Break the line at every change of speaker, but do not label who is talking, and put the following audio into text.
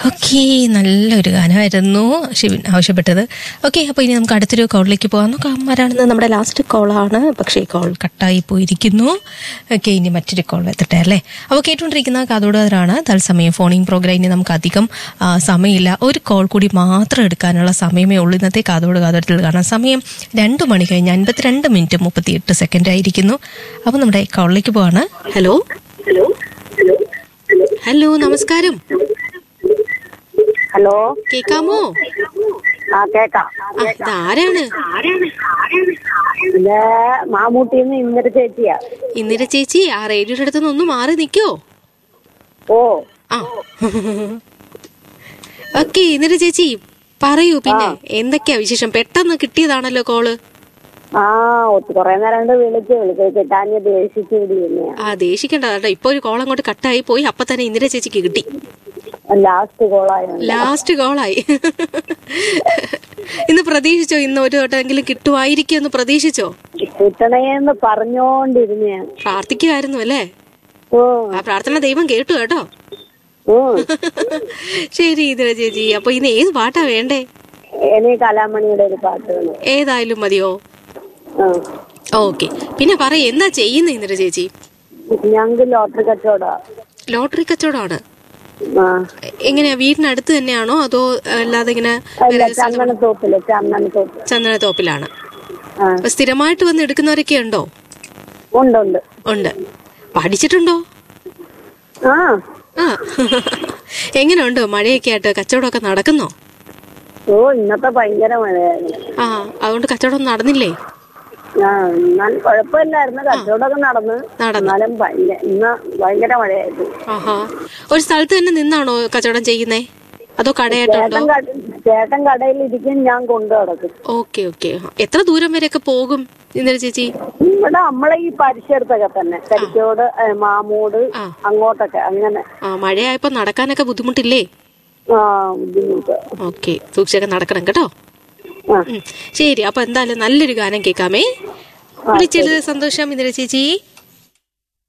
Okay നല്ലൊരു ഗാനമായിരുന്നു ഷിവിൻ ആവശ്യപ്പെട്ടത് okay അപ്പോൾ ഇനി നമുക്ക് അടുത്തൊരു കോളിലേക്ക് പോകാം നോക്കാം ആരാണെന്ന് നമ്മുടെ ലാസ്റ്റ് കോളാണ് പക്ഷേ ഈ കോൾ കട്ടായി പോയിരിക്കുന്നു ഓക്കെ ഇനി മറ്റൊരു കോൾ എത്തട്ടെ അല്ലേ അപ്പോൾ കേട്ടുകൊണ്ടിരിക്കുന്ന കാതോടുകാരാണ് തത്സമയം ഫോണിംഗ് പ്രോഗ്രാം ഇനി നമുക്ക് അധികം ആ, സമയമില്ല ഒരു കോൾ കൂടി മാത്രം എടുക്കാനുള്ള സമയമേ ഉള്ളൂ ഇന്നത്തെ കാതോട് കാതോടത്തിൽ കാണാൻ സമയം രണ്ട് മണി കഴിഞ്ഞ് അൻപത്തിരണ്ട് മിനിറ്റ് മുപ്പത്തിയെട്ട് സെക്കൻഡ് ആയിരിക്കുന്നു അപ്പോൾ നമ്മുടെ കോളിലേക്ക് പോവാണ് ഹലോ ഹലോ നമസ്കാരം
ഹലോ
കേക്കാമോ
ആ കേക്കാം
ആ, ഇതാരാണ്
ഇത് മാമൂട്ടിന്ന് ഇന്നൊരു ചേച്ചിയാ
ഇന്ദിര ചേച്ചി ആ റേഡിയോയുടെ അടുത്ത് നിന്ന് ഒന്ന് മാറി നിൽക്കോ
ഓ
ആ ഓക്കെ ഇന്ദിര ചേച്ചി പറയൂ പിന്നെ എന്തൊക്കെയാ വിശേഷം പെട്ടെന്ന് കിട്ടിയതാണല്ലോ കോള്
ആ ഒത്തു കൊറേ നേരം കൊണ്ട് വിളിച്ച് വിളിച്ച് കിട്ടാഞ്ഞ് ദേഷിച്ച് വിടുന്നയാ
ആ ദേഷിക്കണ്ട കേട്ടോ ഇപ്പൊ ഒരു കോൾ അങ്ങോട്ട് കട്ടായി പോയി അപ്പൊ തന്നെ ഇന്ദിര ചേച്ചിക്ക് കിട്ടി
ലാസ്റ്റ് കോളായ
ലാസ്റ്റ് കോളായി ഇന്ന് പ്രതീക്ഷിച്ചോ ഇന്ന് ഒരു വട്ടമെങ്കിലും കിട്ടുമായിരിക്കും എന്ന് പ്രതീക്ഷിച്ചോ
കിട്ടണേന്ന് പറഞ്ഞോണ്ടിരുന്നയാണ്
പ്രാർത്ഥിക്കുമായിരുന്നു അല്ലേ
ഓ
ആ പ്രാർത്ഥന ദൈവം കേട്ടു കേട്ടോ
ഓ
ശരി ഇന്ദിര ചേച്ചി അപ്പൊ ഇന്ന് ഏത് പാട്ടാ വേണ്ടേ
ഇനി കലാമണിയുടെ ഒരു പാട്ട് വേണം
ഏതായാലും മതിയോ
ആ
ഓക്കെ പിന്നെ പറ എന്താ ചെയ്യുന്ന ഇന്ദിര ചേച്ചി
ഞങ്ങൾക്ക് ലോട്ടറി കച്ചവടാ
ലോട്ടറി കച്ചവടമാണ്
ആ
എങ്ങനെയാ വീടിനടുത്ത് തന്നെയാണോ അതോ അല്ലാതെ ഇങ്ങനെ
അല്ല ചന്ദനത്തോപ്പില് ചന്ദനത്തോപ്പ്
ചന്ദനത്തോപ്പിലാണ്
ആ
അപ്പൊ സ്ഥിരമായിട്ട് വന്ന് എടുക്കുന്നവരൊക്കെ ഉണ്ടോ
ഉണ്ട് ഉണ്ട്
ഉണ്ട് പഠിച്ചിട്ടുണ്ടോ
ആ
ആ എങ്ങനെയുണ്ട് മഴയൊക്കെ ആയിട്ട് കച്ചവടമൊക്കെ നടക്കുന്നോ
ഓ ഇന്നത്തെ ഭയങ്കര മഴയായിരുന്നു
ആ അതുകൊണ്ട് കച്ചവടം നടന്നില്ലേ
ആ എന്നാലും കുഴപ്പമില്ലായിരുന്നു കച്ചവടമൊക്കെ നടന്ന്
നടന്നു
എന്നാലും ഭയങ്കര ഇന്ന് ഭയങ്കര മഴയായിരുന്നു
ആഹാ ഒരു സ്ഥലത്ത് തന്നെ നിന്നാണോ കച്ചവടം ചെയ്യുന്നേ അതോ കടയായിട്ടുണ്ടോ
ചേട്ടൻ കട- ചേട്ടൻ കടയിൽ ഇരിക്കും ഞാൻ കൊണ്ടു നടക്കും
ഓക്കെ ഓക്കെ എത്ര ദൂരം വരെയൊക്കെ പോകും ഇന്ദിര ചേച്ചി
ഇവിടെ നമ്മളെ ഈ പരിസരത്തൊക്കെ തന്നെ കരിക്കോട് ഏ, മാമൂട്
ആ.
അങ്ങോട്ടൊക്കെ അങ്ങനെ
ആ മഴയായപ്പോ നടക്കാനൊക്കെ ബുദ്ധിമുട്ടില്ലേ
ആ ബുദ്ധിമുട്ട്
ഓക്കെ സൂക്ഷിച്ചൊക്കെ നടക്കണം കേട്ടോ
ആ
ഉം. ശരി അപ്പൊ എന്തായാലും നല്ലൊരു ഗാനം കേൾക്കാമേ വിളിച്ചത് സന്തോഷം ഇന്ദിര ചേച്ചി